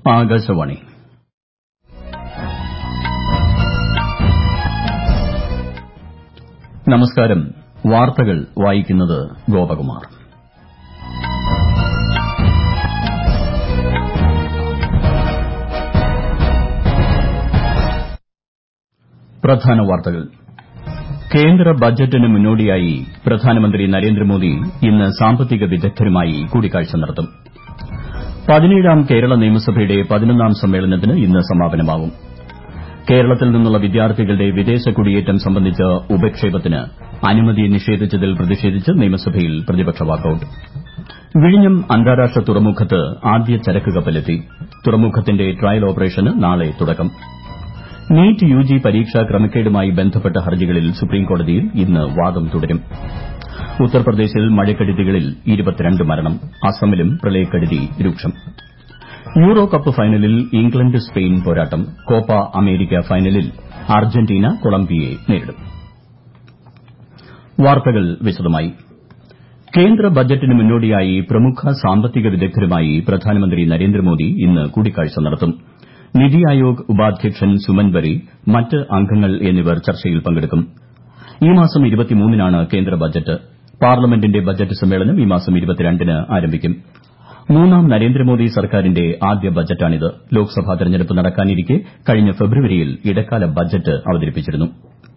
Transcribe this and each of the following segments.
ആകാശവാണി നമസ്കാരം വാർത്തകൾ വായിക്കുന്നത് ഗോപകുമാർ പ്രധാന വാർത്തകൾ കേന്ദ്ര ബജറ്റിന് മുന്നോടിയായി പ്രധാനമന്ത്രി നരേന്ദ്രമോദി ഇന്ന് സാമ്പത്തിക വിദഗ്ധരുമായി കൂടിക്കാഴ്ച നടത്തും പതിനേഴാം കേരള നിയമസഭയുടെ പതിനൊന്നാം സമ്മേളനത്തിന് ഇന്ന് സമാപനമാകും കേരളത്തിൽ നിന്നുള്ള വിദ്യാർത്ഥികളുടെ വിദേശ കുടിയേറ്റം സംബന്ധിച്ച ഉപക്ഷേപത്തിന് അനുമതി നിഷേധിച്ചതിൽ പ്രതിഷേധിച്ച് നിയമസഭയിൽ പ്രതിപക്ഷ വാക്കൌട്ട് വിഴിഞ്ഞം അന്താരാഷ്ട്ര തുറമുഖത്ത് ആദ്യ ചരക്ക് കപ്പലെത്തി തുറമുഖത്തിന്റെ ട്രയൽ ഓപ്പറേഷന് നാളെ തുടക്കം നീറ്റ് യുജി പരീക്ഷാ ക്രമക്കേടുമായി ബന്ധപ്പെട്ട ഹർജികളിൽ സുപ്രീംകോടതിയിൽ ഇന്ന് വാദം തുടരും ഉത്തർപ്രദേശിൽ മഴക്കെടുതികളിൽ മരണം അസമിലും പ്രളയക്കെടുതി രൂക്ഷം യൂറോ കപ്പ് ഫൈനലിൽ ഇംഗ്ലണ്ട് സ്പെയിൻ പോരാട്ടം കോപ്പ അമേരിക്ക ഫൈനലിൽ അർജന്റീന കൊളംബിയയെ നേരിടും വാർത്തകൾ വിശദമായി കേന്ദ്ര ബജറ്റിന് മുന്നോടിയായി പ്രമുഖ സാമ്പത്തിക വിദഗ്ധരുമായി പ്രധാനമന്ത്രി നരേന്ദ്രമോദി ഇന്ന് കൂടിക്കാഴ്ച നടത്തും നിതി ആയോഗ് ഉപാധ്യക്ഷൻ സുമൻ ബറി മറ്റ് അംഗങ്ങൾ എന്നിവർ ചർച്ചയിൽ പങ്കെടുക്കും ഈ മാസം നാണ് കേന്ദ്ര ബജറ്റ് പാർലമെന്റിന്റെ ബജറ്റ് സമ്മേളനം ഈ മാസം ന് ആരംഭിക്കും മൂന്നാം നരേന്ദ്രമോദി സർക്കാരിന്റെ ആദ്യ ബജറ്റാണിത് ലോക്സഭാ തെരഞ്ഞെടുപ്പ് നടക്കാനിരിക്കെ കഴിഞ്ഞ ഫെബ്രുവരിയിൽ ഇടക്കാല ബജറ്റ് അവതരിപ്പിച്ചിരുന്നു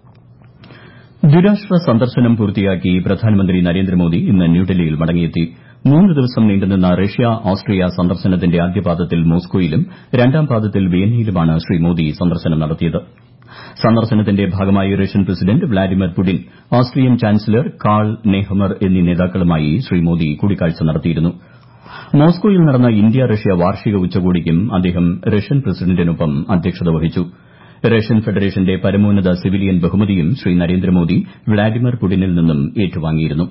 ദ്വിരാഷ്ട്ര സന്ദർശനം പൂർത്തിയാക്കി പ്രധാനമന്ത്രി നരേന്ദ്രമോദി ഇന്ന് ന്യൂഡൽഹിയിൽ മടങ്ങിയെത്തി മൂന്ന് ദിവസം നീണ്ടുനിന്ന റഷ്യ ഓസ്ട്രിയ സന്ദർശനത്തിന്റെ ആദ്യപാദത്തിൽ മോസ്കോയിലും രണ്ടാം പാദത്തിൽ വിയന്നയിലുമാണ് ശ്രീ മോദി സന്ദർശനം നടത്തിയത് സന്ദർശനത്തിന്റെ ഭാഗമായി Russian president Vladimir Putin Austrian chancellor Karl Nehammer എന്നീ നേതാക്കളുമായി ശ്രീ മോദി കൂടിക്കാഴ്ച നടത്തിയിരുന്നു മോസ്കോയിൽ നടന്ന ഇന്ത്യ റഷ്യ വാർഷിക ഉച്ചകോടിക്കും അദ്ദേഹം റഷ്യൻ പ്രസിഡന്റിനൊപ്പം അധ്യക്ഷത വഹിച്ചു റഷ്യൻ ഫെഡറേഷന്റെ പരമോന്നത സിവിലിയൻ ബഹുമതിയും ശ്രീ നരേന്ദ്രമോദി വ്ളാഡിമിർ പുടിനിൽ നിന്നും ഏറ്റുവാങ്ങിയിരുന്നു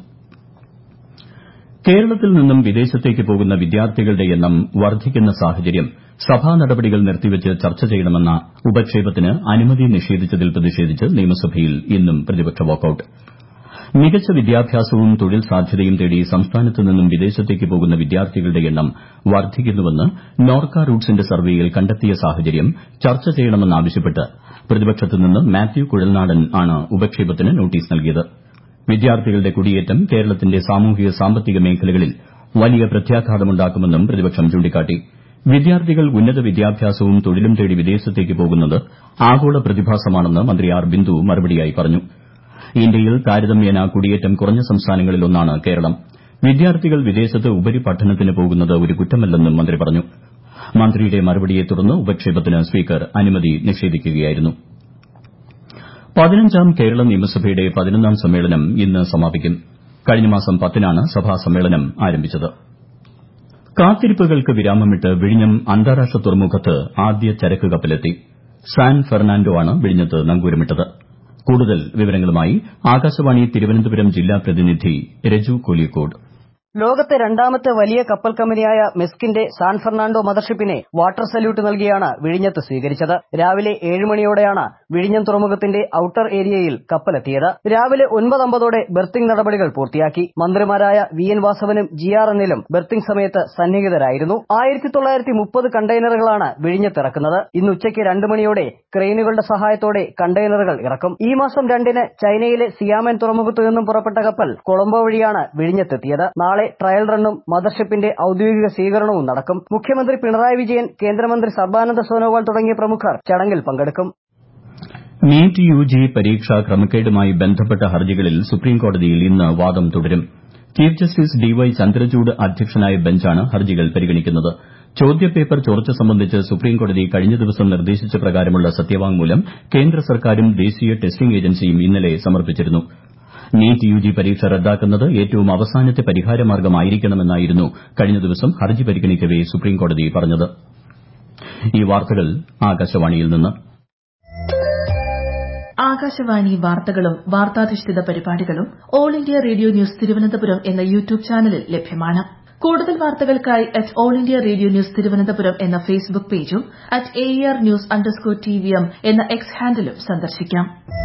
കേരളത്തിൽ നിന്നും വിദേശത്തേക്ക് പോകുന്ന വിദ്യാർത്ഥികളുടെ എണ്ണം വർദ്ധിക്കുന്ന സാഹചര്യം സഭാ നടപടികൾ നിർത്തിവച്ച് ചർച്ച ചെയ്യണമെന്ന ഉപക്ഷേപത്തിന് അനുമതി നിഷേധിച്ചതിൽ പ്രതിഷേധിച്ച് നിയമസഭയിൽ ഇന്നും പ്രതിപക്ഷ വാക്കൌട്ട് മികച്ച വിദ്യാഭ്യാസവും തൊഴിൽ സാധ്യതയും തേടി സംസ്ഥാനത്ത് നിന്നും വിദേശത്തേക്ക് പോകുന്ന വിദ്യാർത്ഥികളുടെ എണ്ണം വർദ്ധിക്കുന്നുവെന്ന് നോർക്ക റൂട്ട്സിന്റെ സർവേയിൽ കണ്ടെത്തിയ സാഹചര്യം ചർച്ച ചെയ്യണമെന്നാവശ്യപ്പെട്ട് പ്രതിപക്ഷത്ത് നിന്ന് മാത്യു കുഴൽനാടൻ ആണ് ഉപക്ഷേപത്തിന് നോട്ടീസ് നൽകിയത് വിദ്യാർത്ഥികളുടെ കുടിയേറ്റം കേരളത്തിന്റെ സാമൂഹിക സാമ്പത്തിക മേഖലകളിൽ വലിയ പ്രത്യാഘാതമുണ്ടാക്കുമെന്നും പ്രതിപക്ഷം ചൂണ്ടിക്കാട്ടി വിദ്യാർത്ഥികൾ ഉന്നത വിദ്യാഭ്യാസവും തൊഴിലും തേടി വിദേശത്തേക്ക് പോകുന്നത് ആഗോള പ്രതിഭാസമാണെന്ന് മന്ത്രി ആർ ബിന്ദു മറുപടിയായി പറഞ്ഞു ഇന്ത്യയിൽ താരതമ്യേന കുടിയേറ്റം കുറഞ്ഞ സംസ്ഥാനങ്ങളിലൊന്നാണ് കേരളം വിദ്യാർത്ഥികൾ വിദേശത്ത് ഉപരിപഠനത്തിന് പോകുന്നത് ഒരു കുറ്റമല്ലെന്നും മന്ത്രി പറഞ്ഞു മന്ത്രിയുടെ മറുപടിയെ തുടർന്ന് ഉപക്ഷേപത്തിന് സ്പീക്കർ അനുമതി നിഷേധിക്കുകയായിരുന്നു പതിനഞ്ചാം കേരള നിയമസഭയുടെ പതിനൊന്നാം സമ്മേളനം ഇന്ന് സമാപിക്കും കഴിഞ്ഞ മാസം പത്തിനാണ് സഭാ സമ്മേളനം ആരംഭിച്ചത് കാത്തിരിപ്പുകൾക്ക് വിരാമമിട്ട് വിഴിഞ്ഞം അന്താരാഷ്ട്ര തുറമുഖത്ത് ആദ്യ ചരക്ക് കപ്പലെത്തി സാൻ ഫെർണാണ്ടോ ആണ് വിഴിഞ്ഞത്ത് നങ്കൂരമിട്ടത് കൂടുതൽ വിവരങ്ങളുമായി ആകാശവാണി തിരുവനന്തപുരം ജില്ലാ പ്രതിനിധി രജു കോലിയക്കോട് ലോകത്തെ രണ്ടാമത്തെ വലിയ കപ്പൽ കമ്പനിയായ മെസ്കിന്റെ സാൻ ഫെർണാണ്ടോ മദർഷിപ്പിനെ വാട്ടർ സല്യൂട്ട് നൽകിയാണ് വിഴിഞ്ഞത്ത് സ്വീകരിച്ചത് രാവിലെ ഏഴ് മണിയോടെയാണ് വിഴിഞ്ഞം തുറമുഖത്തിന്റെ ഔട്ടർ ഏരിയയിൽ കപ്പലെത്തിയത് രാവിലെ ഒൻപത് അമ്പതോടെ ബെർത്തിംഗ് നടപടികൾ പൂർത്തിയാക്കി മന്ത്രിമാരായ വി എൻ വാസവനും ജി ആർ എന്നിലും ബെർത്തിംഗ് സമയത്ത് സന്നിഹിതരായിരുന്നു ആയിരത്തി തൊള്ളായിരത്തി മുപ്പത് കണ്ടെയ്നറുകളാണ് വിഴിഞ്ഞത്തിറക്കുന്നത് ഇന്ന് ഉച്ചയ്ക്ക് രണ്ട് മണിയോടെ ക്രെയിനുകളുടെ സഹായത്തോടെ കണ്ടെയ്നറുകൾ ഇറക്കും ഈ മാസം രണ്ടിന് ചൈനയിലെ സിയാമൻ തുറമുഖത്തു നിന്നും പുറപ്പെട്ട കപ്പൽ കൊളംബോ വഴിയാണ് വിഴിഞ്ഞത്തെത്തിയത് നാളെ ട്രയൽ റണ്ണും മദർഷിപ്പിന്റെ ഔദ്യോഗിക സ്വീകരണവും നടക്കും മുഖ്യമന്ത്രി പിണറായി വിജയൻ കേന്ദ്രമന്ത്രി സർബാനന്ദ സോനോവാൾ തുടങ്ങിയ പ്രമുഖർ ചടങ്ങിൽ പങ്കെടുക്കും നീറ്റ് യുജി പരീക്ഷാ ക്രമക്കേടുമായി ബന്ധപ്പെട്ട ഹർജികളിൽ സുപ്രീംകോടതിയിൽ ഇന്ന് വാദം തുടരും chief justice D Y Chandrachud അധ്യക്ഷനായ ബെഞ്ചാണ് ഹർജികൾ പരിഗണിക്കുന്നത് ചോദ്യപേപ്പർ ചോർച്ച സംബന്ധിച്ച് സുപ്രീംകോടതി കഴിഞ്ഞ ദിവസം നിർദ്ദേശിച്ച പ്രകാരമുള്ള സത്യവാങ്മൂലം കേന്ദ്ര സർക്കാരും ദേശീയ ടെസ്റ്റിംഗ് ഏജൻസിയും ഇന്നലെ സമർപ്പിച്ചിരുന്നു നീറ്റ് യുജി പരീക്ഷ റദ്ദാക്കുന്നത് ഏറ്റവും അവസാനത്തെ പരിഹാരമാർഗ്ഗമായിരിക്കണമെന്നായിരുന്നു കഴിഞ്ഞ ദിവസം ഹർജി പരിഗണിക്കവെ സുപ്രീംകോടതി പറഞ്ഞത് ഈ വാർത്തകൾ ആകാശവാണിയിൽ നിന്ന് ആകാശവാണി വാർത്തകളും വാർത്താധിഷ്ഠിത പരിപാടികളും all India radio news Thiruvananthapuram എന്ന യൂട്യൂബ് ചാനലിൽ ലഭ്യമാണ് കൂടുതൽ വാർത്തകൾക്കായി at all India radio news Thiruvananthapuram എന്ന ഫേസ്ബുക്ക് പേജും at A R news underscore T V M എന്ന എക്സ് ഹാൻഡിലും സന്ദർശിക്കാം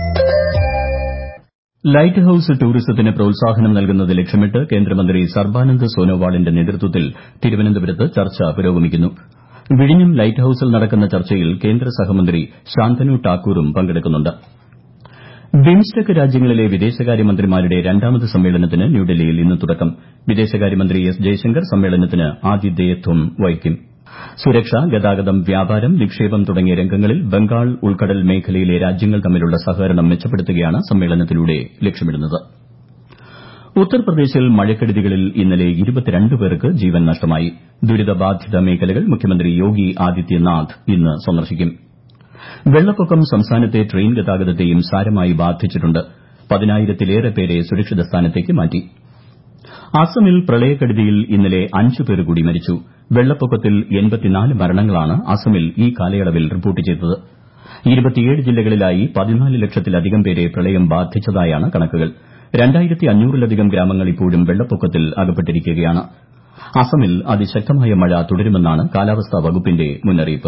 ലൈറ്റ് ഹൌസ് ടൂറിസത്തിന് പ്രോത്സാഹനം നൽകുന്നത് ലക്ഷ്യമിട്ട് കേന്ദ്രമന്ത്രി സർബാനന്ദ് സോനോവാളിന്റെ നേതൃത്വത്തിൽ തിരുവനന്തപുരത്ത് ചർച്ച പുരോഗമിക്കുന്നു വിഴിഞ്ഞം ലൈറ്റ് ഹൌസിൽ നടക്കുന്ന ചർച്ചയിൽ കേന്ദ്ര സഹമന്ത്രി ശാന്തനു ടാക്കൂറും പങ്കെടുക്കുന്നുണ്ട് ബിംസ്റ്റെക് രാജ്യങ്ങളിലെ വിദേശകാര്യമന്ത്രിമാരുടെ രണ്ടാമത് സമ്മേളനത്തിന് ന്യൂഡൽഹിയിൽ ഇന്ന് തുടക്കം വിദേശകാര്യമന്ത്രി എസ് ജയശങ്കർ സമ്മേളനത്തിന് ആതിഥേയത്വം വഹിക്കും സുരക്ഷ ഗതാഗതം വ്യാപാരം നിക്ഷേപം തുടങ്ങിയ രംഗങ്ങളിൽ ബംഗാൾ ഉൾക്കടൽ മേഖലയിലെ രാജ്യങ്ങൾ തമ്മിലുള്ള സഹകരണം മെച്ചപ്പെടുത്തുകയാണ് സമ്മേളനത്തിലൂടെ ലക്ഷ്യമിടുന്നത് ഉത്തർപ്രദേശിൽ മഴക്കെടുതികളിൽ ഇന്നലെ പേർക്ക് ജീവൻ നഷ്ടമായി ദുരിതബാധിത മേഖലകൾ മുഖ്യമന്ത്രി യോഗി ആദിത്യനാഥ് ഇന്ന് സന്ദർശിക്കും വെള്ളപ്പൊക്കം സംസ്ഥാനത്തെ ട്രെയിൻ ഗതാഗതത്തെയും സാരമായി ബാധിച്ചിട്ടുണ്ട് പതിനായിരത്തിലേറെ പേരെ സുരക്ഷിത സ്ഥാനത്തേക്ക് മാറ്റി അസമിൽ പ്രളയക്കെടുതിയിൽ ഇന്നലെ അഞ്ച് പേർ കൂടി മരിച്ചു വെള്ളപ്പൊക്കത്തിൽ മരണങ്ങളാണ് അസമിൽ ഈ കാലയളവിൽ റിപ്പോർട്ട് ചെയ്തത് ജില്ലകളിലായി പതിനാല് ലക്ഷത്തിലധികം പേരെ പ്രളയം ബാധിച്ചതായാണ് കണക്കുകൾ രണ്ടായിരത്തിയഞ്ഞൂറിലധികം ഗ്രാമങ്ങൾ ഇപ്പോഴും വെള്ളപ്പൊക്കത്തിൽ അകപ്പെട്ടിരിക്കുകയാണ് അസമിൽ അതിശക്തമായ മഴ തുടരുമെന്നാണ് കാലാവസ്ഥാ വകുപ്പിന്റെ മുന്നറിയിപ്പ്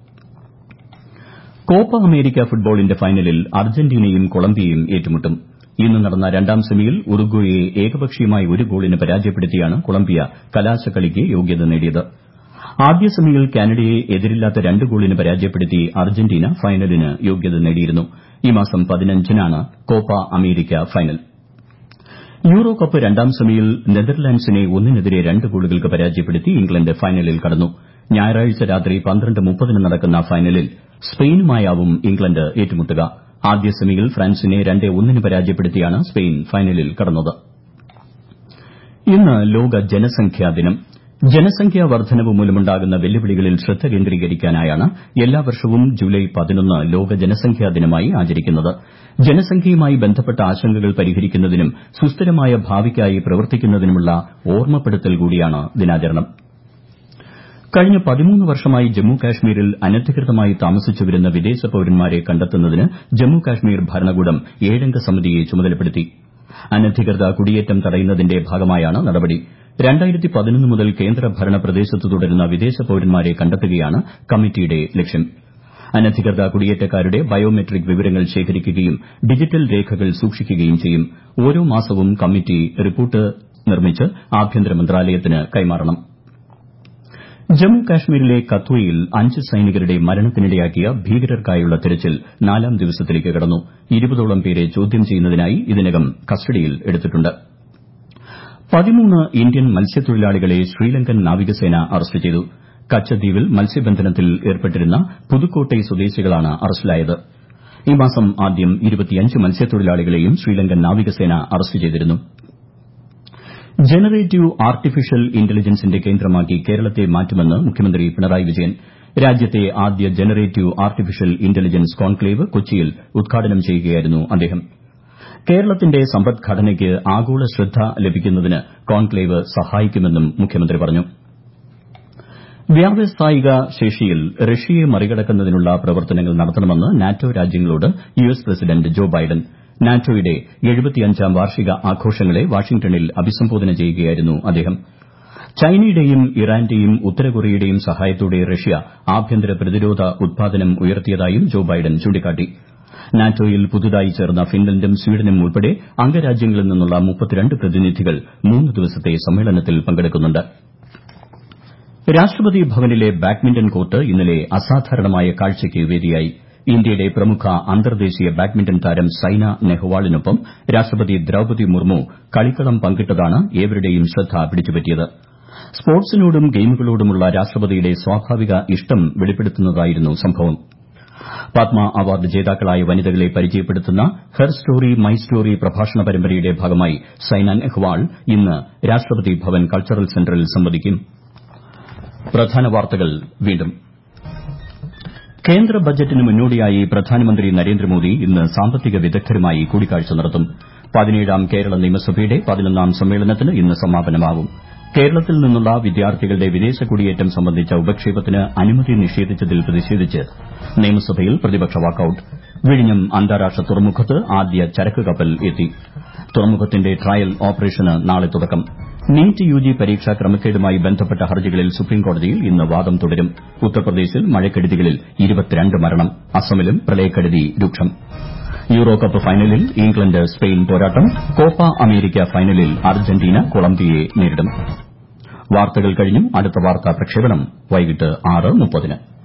കോപ്പ അമേരിക്ക ഫുട്ബോളിന്റെ ഫൈനലിൽ അർജന്റീനയും കൊളംബിയയും ഏറ്റുമുട്ടും ഇന്ന് നടന്ന രണ്ടാം സെമിയിൽ ഉറുഗ്വേയെ ഏകപക്ഷീയമായ ഒരു ഗോളിന് പരാജയപ്പെടുത്തിയാണ് കൊളംബിയ കലാശക്കളിക്ക് യോഗ്യത നേടിയത് ആദ്യ സെമിയിൽ കാനഡയെ എതിരില്ലാത്ത രണ്ട് ഗോളിന് പരാജയപ്പെടുത്തി അർജന്റീന ഫൈനലിന് യോഗ്യത നേടിയിരുന്നു ഈ മാസം പതിനഞ്ചിനാണ് Copa America final Euro cup രണ്ടാം സെമിയിൽ നെതർലാൻഡ്സിനെ ഒന്നിനെതിരെ രണ്ട് ഗോളുകൾക്ക് പരാജയപ്പെടുത്തി ഇംഗ്ലണ്ട് ഫൈനലിൽ കടന്നു ഞായറാഴ്ച രാത്രി പന്ത്രണ്ട് മുപ്പതിന് നടക്കുന്ന ഫൈനലിൽ സ്പെയിനുമായാവും ഇംഗ്ലണ്ട് ഏറ്റുമുട്ടുക ആദ്യ സെമിയിൽ ഫ്രാൻസിനെ രണ്ട് ഒന്നിന് പരാജയപ്പെടുത്തിയാണ് സ്പെയിൻ ഫൈനലിൽ കടന്നത് ഇന്ന് ലോക ജനസംഖ്യാ ദിനം ജനസംഖ്യാ വർദ്ധനവ് മൂലമുണ്ടാകുന്ന വെല്ലുവിളികളിൽ ശ്രദ്ധ കേന്ദ്രീകരിക്കാനായാണ് എല്ലാ വർഷവും ജൂലൈ പതിനൊന്ന് ലോക ജനസംഖ്യാ ദിനമായി ആചരിക്കുന്നത് ജനസംഖ്യയുമായി ബന്ധപ്പെട്ട ആശങ്കകൾ പരിഹരിക്കുന്നതിനും സുസ്ഥിരമായ ഭാവിക്കായി പ്രവർത്തിക്കുന്നതിനുമുള്ള ഓർമ്മപ്പെടുത്തൽ കൂടിയാണ് ദിനാചരണം കഴിഞ്ഞ പതിമൂന്ന് വർഷമായി ജമ്മു കാശ്മീരിൽ അനധികൃതമായി താമസിച്ചുവരുന്ന വിദേശ പൌരന്മാരെ കണ്ടെത്തുന്നതിന് ജമ്മു കാശ്മീർ ഭരണകൂടം ഏഴംഗ സമിതിയെ ചുമതലപ്പെടുത്തി അനധികൃത കുടിയേറ്റം തടയുന്നതിന്റെ ഭാഗമായാണ് നടപടി മുതൽ കേന്ദ്രഭരണ പ്രദേശത്ത് തുടരുന്ന വിദേശ പൌരന്മാരെ കണ്ടെത്തുകയാണ് കമ്മിറ്റിയുടെ ലക്ഷ്യം അനധികൃത കുടിയേറ്റക്കാരുടെ ബയോമെട്രിക് വിവരങ്ങൾ ശേഖരിക്കുകയും ഡിജിറ്റൽ രേഖകൾ സൂക്ഷിക്കുകയും ചെയ്യും ഓരോ മാസവും കമ്മിറ്റി റിപ്പോർട്ട് നിർമ്മിച്ച് ആഭ്യന്തര മന്ത്രാലയത്തിന് കൈമാറണം ജമ്മു കാശ്മീരിലെ കത്വയിൽ അഞ്ച് സൈനികരുടെ മരണത്തിനിടയാക്കിയ ഭീകരർക്കായുള്ള തെരച്ചിൽ നാലാം ദിവസത്തിലേക്ക് കടന്നു ഇരുപതോളം പേരെ ചോദ്യം ചെയ്യുന്നതിനായി ഇതിനകം കസ്റ്റഡിയിൽ എടുത്തിട്ടുണ്ട് പതിമൂന്ന് ഇന്ത്യൻ മത്സ്യത്തൊഴിലാളികളെ ശ്രീലങ്കൻ നാവികസേന അറസ്റ്റ് ചെയ്തു കച്ചദ്വീപിൽ മത്സ്യബന്ധനത്തിൽ ഏർപ്പെട്ടിരുന്ന പുതുക്കോട്ടൈ സ്വദേശികളാണ് അറസ്റ്റിലായത് ഈ മാസം ആദ്യം മത്സ്യത്തൊഴിലാളികളെയും ശ്രീലങ്കൻ നാവികസേന അറസ്റ്റ് ചെയ്തിരുന്നു ജനറേറ്റീവ് ആർട്ടിഫിഷ്യൽ ഇന്റലിജൻസിന്റെ കേന്ദ്രമാക്കി കേരളത്തെ മാറ്റുമെന്ന് മുഖ്യമന്ത്രി പിണറായി വിജയൻ രാജ്യത്തെ ആദ്യ ജനറേറ്റീവ് ആർട്ടിഫിഷ്യൽ ഇന്റലിജൻസ് കോൺക്ലേവ് കൊച്ചിയിൽ ഉദ്ഘാടനം ചെയ്യുകയായിരുന്നു അദ്ദേഹം കേരളത്തിന്റെ സമ്പദ്ഘടനയ്ക്ക് ആഗോള ശ്രദ്ധ ലഭിക്കുന്നതിന് കോൺക്ലേവ് സഹായിക്കുമെന്നും മുഖ്യമന്ത്രി പറഞ്ഞു വ്യാവസായിക ശേഷിയിൽ റഷ്യയെ മറികടക്കുന്നതിനുള്ള പ്രവർത്തനങ്ങൾ നടത്തണമെന്ന് നാറ്റോ രാജ്യങ്ങളോട് U S president Joe Biden നാറ്റോയുടെ എഴുപത്തിയഞ്ചാം വാർഷിക ആഘോഷങ്ങളെ വാഷിംഗ്ടണിൽ അഭിസംബോധന ചെയ്യുകയായിരുന്നു അദ്ദേഹം ചൈനയുടെയും ഇറാന്റെയും ഉത്തരകൊറിയയുടെയും സഹായത്തോടെ റഷ്യ ആഭ്യന്തര പ്രതിരോധ ഉത്പാദനം ഉയർത്തിയതായും ജോ ബൈഡൻ ചൂണ്ടിക്കാട്ടി നാറ്റോയിൽ പുതുതായി ചേർന്ന ഫിൻലൻഡും സ്വീഡനും ഉൾപ്പെടെ അംഗരാജ്യങ്ങളിൽ നിന്നുള്ള മുപ്പത്തിരണ്ട് പ്രതിനിധികൾ മൂന്ന് ദിവസത്തെ സമ്മേളനത്തിൽ പങ്കെടുക്കുന്നുണ്ട് രാഷ്ട്രപതി ഭവനിലെ ബാഡ്മിന്റൺ കോർട്ട് ഇന്നലെ അസാധാരണമായ കാഴ്ചയ്ക്ക് വേദിയായി ഇന്ത്യയുടെ പ്രമുഖ അന്തർദേശീയ ബാഡ്മിന്റൺ താരം സൈന നെഹ്വാളിനൊപ്പം രാഷ്ട്രപതി ദ്രൌപതി മുർമു കളിക്കളം പങ്കിട്ടതാണ് ഏവരുടെയും ശ്രദ്ധ പിടിച്ചുപറ്റിയത് സ്പോർട്സിനോടും ഗെയിമുകളോടുമുള്ള രാഷ്ട്രപതിയുടെ സ്വാഭാവിക ഇഷ്ടം വെളിപ്പെടുത്തുന്നതായിരുന്നു സംഭവം പത്മ അവാർഡ് ജേതാക്കളായ വനിതകളെ പരിചയപ്പെടുത്തുന്ന ഹെർ സ്റ്റോറി മൈ സ്റ്റോറി പ്രഭാഷണ പരമ്പരയുടെ ഭാഗമായി സൈന നെഹ്വാൾ ഇന്ന് രാഷ്ട്രപതി ഭവൻ കൾച്ചറൽ സെന്ററിൽ സംവദിക്കും പ്രധാന വാർത്തകൾ വീണ്ടും കേന്ദ്ര ബജറ്റിന് മുന്നോടിയായി പ്രധാനമന്ത്രി നരേന്ദ്രമോദി ഇന്ന് സാമ്പത്തിക വിദഗ്ധരുമായി കൂടിക്കാഴ്ച നടത്തും പതിനേഴാം കേരള നിയമസഭയുടെ പതിനൊന്നാം സമ്മേളനത്തിന് ഇന്ന് സമാപനമാവും കേരളത്തിൽ നിന്നുള്ള വിദ്യാർത്ഥികളുടെ വിദേശ കുടിയേറ്റം സംബന്ധിച്ച ഉപക്ഷേപത്തിന് അനുമതി നിഷേധിച്ചതിൽ പ്രതിഷേധിച്ച് നിയമസഭയിൽ പ്രതിപക്ഷ വാക്കൌട്ട് വിഴിഞ്ഞം അന്താരാഷ്ട്ര തുറമുഖത്ത് ആദ്യ ചരക്ക് കപ്പൽ എത്തി തുറമുഖത്തിന്റെ ട്രയൽ ഓപ്പറേഷന് നാളെ തുടക്കം നീറ്റ് യുജി പരീക്ഷാ ക്രമക്കേടുമായി ബന്ധപ്പെട്ട ഹർജികളിൽ സുപ്രീംകോടതിയിൽ ഇന്ന് വാദം തുടരും ഉത്തർപ്രദേശിൽ മഴക്കെടുതികളിൽ മരണം അസമിലും പ്രളയക്കെടുതി രൂക്ഷം യൂറോ കപ്പ് ഫൈനലിൽ ഇംഗ്ലണ്ട് സ്പെയിൻ പോരാട്ടം കോപ്പ അമേരിക്ക ഫൈനലിൽ അർജന്റീന കൊളംബിയയെ നേരിടും വാർത്തകൾ കഴിഞ്ഞു അടുത്ത വാർത്താ പ്രക്ഷേപണം വൈകിട്ട് ആറ് മുപ്പതിന്